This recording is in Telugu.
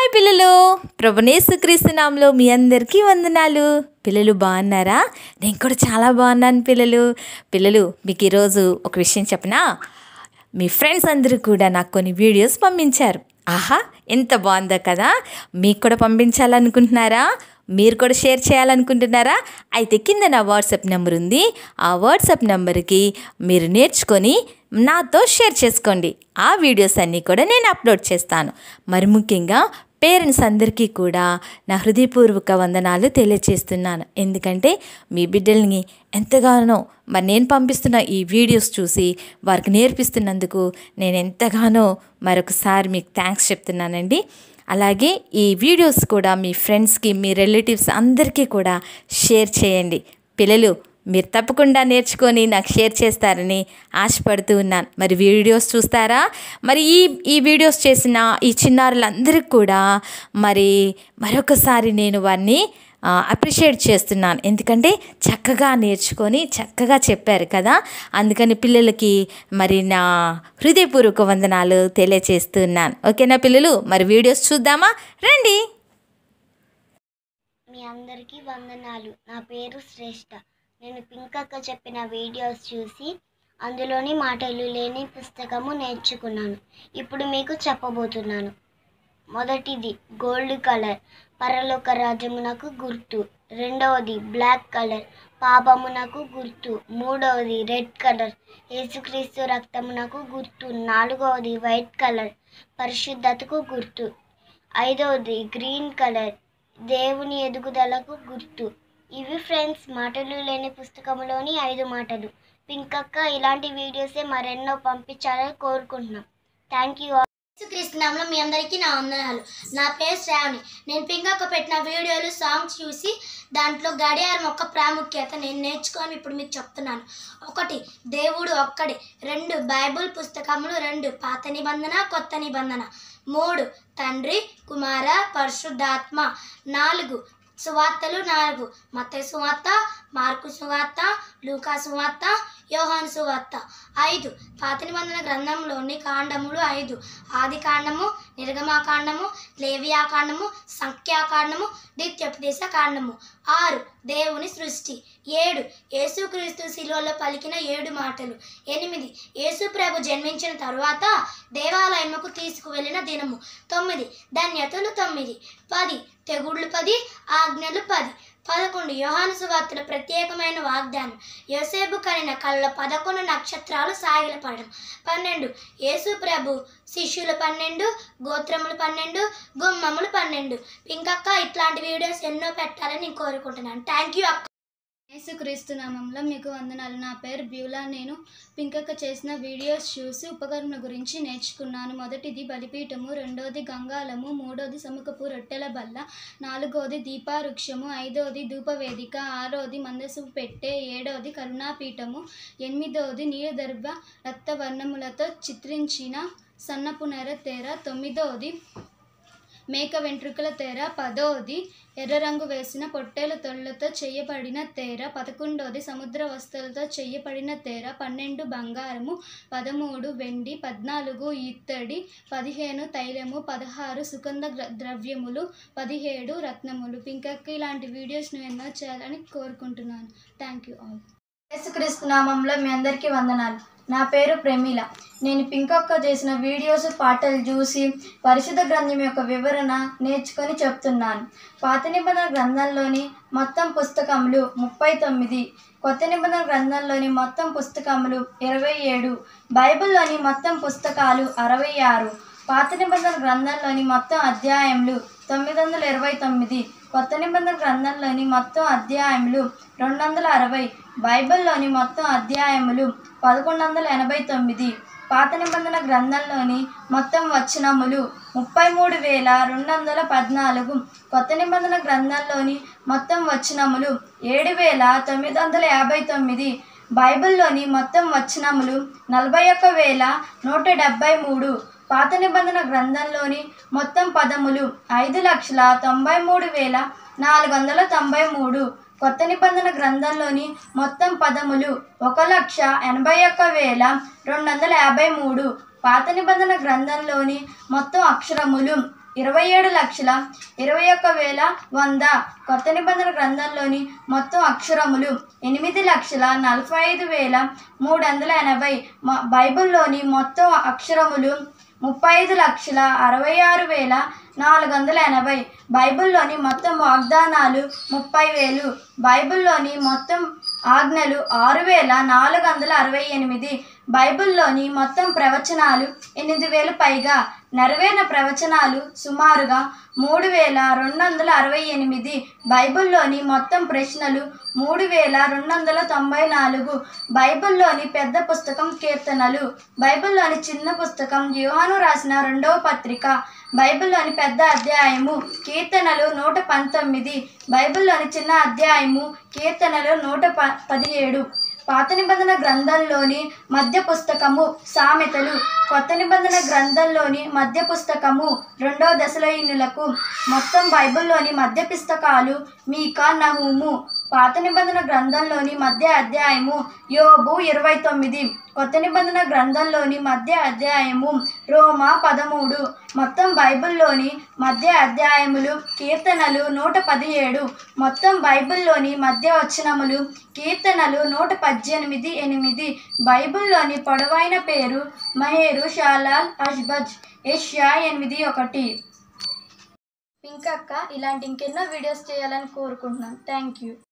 హాయ్ పిల్లలు ప్రభునేసుక్రీస్తు నామంలో మీ అందరికీ వందనాలు పిల్లలు బాగున్నారా నేను కూడా చాలా బాగున్నాను పిల్లలు పిల్లలు మీకు ఈరోజు ఒక విషయం చెప్పనా మీ ఫ్రెండ్స్ అందరూ కూడా నాకు కొన్ని వీడియోస్ పంపించారు ఆహా ఎంత బాగుందో కదా మీకు కూడా పంపించాలనుకుంటున్నారా మీరు కూడా షేర్ చేయాలనుకుంటున్నారా అయితే కింద నా వాట్సాప్ నెంబర్ ఉంది ఆ వాట్సాప్ నెంబర్కి మీరు నేర్చుకొని నాతో షేర్ చేసుకోండి ఆ వీడియోస్ అన్నీ కూడా నేను అప్లోడ్ చేస్తాను మరి ముఖ్యంగా పేరెంట్స్ అందరికీ కూడా నా హృదయపూర్వక వందనాలు తెలియచేస్తున్నాను ఎందుకంటే మీ బిడ్డల్ని ఎంతగానో మరి నేను పంపిస్తున్న ఈ వీడియోస్ చూసి వారికి నేర్పిస్తున్నందుకు నేను ఎంతగానో మరొకసారి మీకు థ్యాంక్స్ చెప్తున్నానండి అలాగే ఈ వీడియోస్ కూడా మీ ఫ్రెండ్స్కి మీ రిలేటివ్స్ అందరికీ కూడా షేర్ చేయండి పిల్లలు మీరు తప్పకుండా నేర్చుకొని నాకు షేర్ చేస్తారని ఆశపడుతూ ఉన్నాను మరి వీడియోస్ చూస్తారా మరి ఈ ఈ వీడియోస్ చేసిన ఈ చిన్నారులందరికీ కూడా మరి మరొకసారి నేను వారిని అప్రిషియేట్ చేస్తున్నాను ఎందుకంటే చక్కగా నేర్చుకొని చక్కగా చెప్పారు కదా అందుకని పిల్లలకి మరి నా హృదయపూర్వక వందనాలు తెలియచేస్తున్నాను ఓకేనా పిల్లలు మరి వీడియోస్ చూద్దామా రండి మీ అందరికీ వందనాలు నా పేరు శ్రేష్ఠ నేను పింక్ అక్క చెప్పిన వీడియోస్ చూసి అందులోని మాటలు లేని పుస్తకము నేర్చుకున్నాను ఇప్పుడు మీకు చెప్పబోతున్నాను మొదటిది గోల్డ్ కలర్ పరలోక రాజ్యమునకు గుర్తు రెండవది బ్లాక్ కలర్ పాపమునకు గుర్తు మూడవది రెడ్ కలర్ యేసుక్రీస్తు రక్తమునకు గుర్తు నాలుగవది వైట్ కలర్ పరిశుద్ధతకు గుర్తు ఐదవది గ్రీన్ కలర్ దేవుని ఎదుగుదలకు గుర్తు ఇవి ఫ్రెండ్స్ మాటలు లేని పుస్తకంలోని ఐదు మాటలు పింక్ అక్క ఇలాంటి వీడియోసే మరెన్నో పంపించాలని కోరుకుంటున్నాం థ్యాంక్ యూ క్రీస్తునామంలో మీ అందరికీ నా వందనాలు నా పేరు శ్రావణి నేను పింగక్క పెట్టిన వీడియోలు సాంగ్స్ చూసి దాంట్లో గడియారం యొక్క ప్రాముఖ్యత నేను నేర్చుకొని ఇప్పుడు మీకు చెప్తున్నాను ఒకటి దేవుడు ఒక్కడే రెండు బైబుల్ పుస్తకములు రెండు పాత నిబంధన కొత్త నిబంధన మూడు తండ్రి కుమార పరిశుద్ధాత్మ నాలుగు సువార్తలు నాలుగు మత సువార్త మార్కు సువార్త లూకా సువార్త యోహాన్ సువార్త ఐదు పాత నిబంధన గ్రంథంలోని కాండములు ఐదు ఆది కాండము నిర్గమాకాండము లేవియాకాండము సంఖ్యాకాండము ద్వితీయోపదేశ కాండము ఆరు దేవుని సృష్టి ఏడు యేసుక్రీస్తు శిలువలో పలికిన ఏడు మాటలు ఎనిమిది యేసు ప్రభు జన్మించిన తరువాత దేవాలయముకు తీసుకువెళ్ళిన దినము తొమ్మిది ధన్యతలు తొమ్మిది పది తెగుళ్ళు పది ఆజ్ఞలు పది పదకొండు యోహాను సువార్తల ప్రత్యేకమైన వాగ్దానం యోసేపు కనిన కళ్ళ పదకొండు నక్షత్రాలు సాగిలపడడం పన్నెండు యేసు ప్రభు శిష్యులు పన్నెండు గోత్రములు పన్నెండు గుమ్మములు పన్నెండు ఇంకక్క ఇట్లాంటి వీడియోస్ ఎన్నో పెట్టాలని నేను కోరుకుంటున్నాను థ్యాంక్ యూ అక్క యేసుక్రీస్తు నామంలో మీకు వందనాలు నా పేరు బ్యూలా నేను పింకక్క చేసిన వీడియోస్ చూసి ఉపకరణ గురించి నేర్చుకున్నాను మొదటిది బలిపీఠము రెండోది గంగాలము మూడోది సముఖపు రొట్టెల బల్ల నాలుగోది దీపావృక్షము ఐదోది ధూపవేదిక ఆరోది మందసు పెట్టె ఏడోది కరుణాపీఠము ఎనిమిదోది నీలదర్భ రక్తవర్ణములతో చిత్రించిన సన్నపు నెర తెర తొమ్మిదోది మేక వెంట్రుకల తెర పదోది ఎర్ర రంగు వేసిన పొట్టేల తొళ్లతో చేయబడిన తేర పదకొండోది సముద్ర వస్తువులతో చేయబడిన తేర పన్నెండు బంగారము పదమూడు వెండి పద్నాలుగు ఇత్తడి పదిహేను తైలము పదహారు సుగంధ గ్ర- ద్రవ్యములు పదిహేడు రత్నములు పింకక్క ఇలాంటి వీడియోస్ను ఎన్నో చేయాలని కోరుకుంటున్నాను థ్యాంక్ యూ ఆల్ యేసుక్రీస్తు నామంలో మీ అందరికీ వందనాలు నా పేరు ప్రమీల నేను పింకక్క చేసిన వీడియోస్ పాటలు చూసి పరిశుద్ధ గ్రంథం యొక్క వివరణ నేర్చుకొని చెప్తున్నాను పాత నిబంధన గ్రంథంలోని మొత్తం పుస్తకములు ముప్పై తొమ్మిది కొత్త నిబంధన గ్రంథంలోని మొత్తం పుస్తకములు ఇరవై ఏడు బైబిల్లోని మొత్తం పుస్తకాలు అరవై ఆరు పాత నిబంధన గ్రంథంలోని మొత్తం అధ్యాయములు తొమ్మిది వందల ఇరవై తొమ్మిది కొత్త నిబంధన గ్రంథంలోని మొత్తం అధ్యాయములు రెండు వందల అరవై బైబిల్లోని మొత్తం అధ్యాయములు పదకొండు వందల ఎనభై తొమ్మిది పాత నిబంధన గ్రంథంలోని మొత్తం వచనములు ముప్పై మూడు వేల రెండు వందల పద్నాలుగు కొత్త నిబంధన గ్రంథంలోని మొత్తం వచనములు ఏడు వేల తొమ్మిది వందల యాభై తొమ్మిది బైబిల్లోని మొత్తం వచనములు నలభై ఒక్క వేల నూట డెబ్బై మూడు పాత నిబంధన గ్రంథంలోని మొత్తం పదములు ఐదు లక్షల తొంభై మూడు వేల నాలుగు వందల తొంభై మూడు కొత్త నిబంధన గ్రంథంలోని మొత్తం పదములు ఒక లక్ష ఎనభై ఒక్క వేల రెండు వందల యాభై మూడు పాత నిబంధన గ్రంథంలోని మొత్తం అక్షరములు ఇరవై ఏడు లక్షల ఇరవై ఒక్క వేల వంద కొత్త నిబంధన గ్రంథంలోని మొత్తం అక్షరములు ఎనిమిది లక్షల నలభై ఐదు వేల మూడు వందల ఎనభై మ- బైబిల్లోని మొత్తం అక్షరములు ముప్పై ఐదు లక్షల అరవై ఆరు వేల నాలుగు వందల ఎనభై బైబిల్లోని మొత్తం వాగ్దానాలు ముప్పై వేలు బైబిల్లోని మొత్తం ఆజ్ఞలు ఆరు వేల నాలుగు వందల అరవై ఎనిమిది బైబిల్లోని మొత్తం ప్రవచనాలు ఎనిమిది వేలు పైగా నెరవేరిన ప్రవచనాలు సుమారుగా మూడు వేల రెండు వందల అరవై ఎనిమిది బైబిల్లోని మొత్తం ప్రశ్నలు మూడు వేల రెండు వందల తొంభై నాలుగు బైబిల్లోని పెద్ద పుస్తకం కీర్తనలు బైబిల్లోని చిన్న పుస్తకం యోహాను రాసిన రెండవ పత్రిక బైబిల్లోని పెద్ద అధ్యాయము కీర్తనలు నూట పంతొమ్మిది బైబిల్లోని చిన్న అధ్యాయము కీర్తనలు నూట ప పదిహేడు పాత నిబంధన గ్రంథంలోని మధ్య పుస్తకము సామెతలు కొత్త నిబంధన గ్రంథంలోని మధ్య పుస్తకము రెండో దశలైనులకు మొత్తం బైబిల్లోని మధ్య పుస్తకాలు మీకా నహూము పాత నిబంధన గ్రంథంలోని మధ్య అధ్యాయము యోబు ఇరవై తొమ్మిది కొత్త నిబంధన గ్రంథంలోని మధ్య అధ్యాయము రోమా పదమూడు మొత్తం బైబిల్లోని మధ్య అధ్యాయములు కీర్తనలు నూట పదిహేడు మొత్తం బైబిల్లోని మధ్య వచనములు కీర్తనలు నూట పద్దెనిమిది ఎనిమిది బైబిల్లోని పొడవైన పేరు మహేరు షాలాల్ అష్బజ్ ఏషియా ఎనిమిది ఒకటి పింక్ అక్క ఇలాంటి ఇంకెన్నో వీడియోస్ చేయాలని కోరుకుంటున్నాను థ్యాంక్ యూ